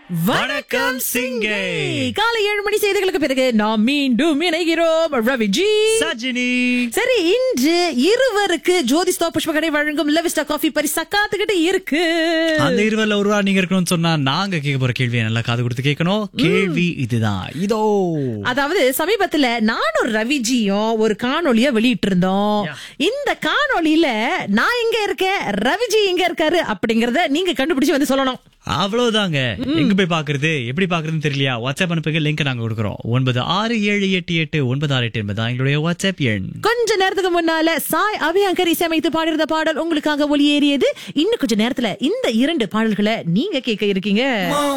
வணக்கம் சிங்கை காலை ஏழு மணி செய்திகளுக்கு பிறகு நாம் மீண்டும் இணைகிறோம் ரவிஜி சஜினி சரி இன்று இருவருக்கு ஜோதிஸ்தா புஷ்பகடை வழங்கும் லெவிஸ்டா காஃபி பரிசா காத்துக்கிட்டு இருக்கு அந்த இருவர்ல ஒருவா நீங்க இருக்கணும்னு சொன்னா நாங்க கேட்க போற கேள்வியை நல்லா காது கொடுத்து கேட்கணும் கேள்வி இதுதான் இதோ அதாவது சமீபத்துல நானும் ரவிஜியும் ஒரு காணொளிய வெளியிட்டு இருந்தோம் இந்த காணொளியில நான் எங்க இருக்கேன் ரவிஜி எங்க இருக்காரு அப்படிங்கறத நீங்க கண்டுபிடிச்சு வந்து சொல்லணும் அவ்வளவுதாங்க எங்க போய் பாக்குறது எப்படி பாக்குறதுன்னு தெரியலையா வாட்ஸ்அப் அனுப்புங்க லிங்க் நாங்க கொடுக்குறோம் ஒன்பது ஆறு ஏழு எட்டு எட்டு ஒன்பது ஆறு எட்டு என்பது எங்களுடைய வாட்ஸ்அப் எண் கொஞ்ச நேரத்துக்கு முன்னால சாய் அபியங்கர் இசையமைத்து பாடியிருந்த பாடல் உங்களுக்காக ஒளியேறியது இன்னும் கொஞ்ச நேரத்துல இந்த இரண்டு பாடல்களை நீங்க கேட்க இருக்கீங்க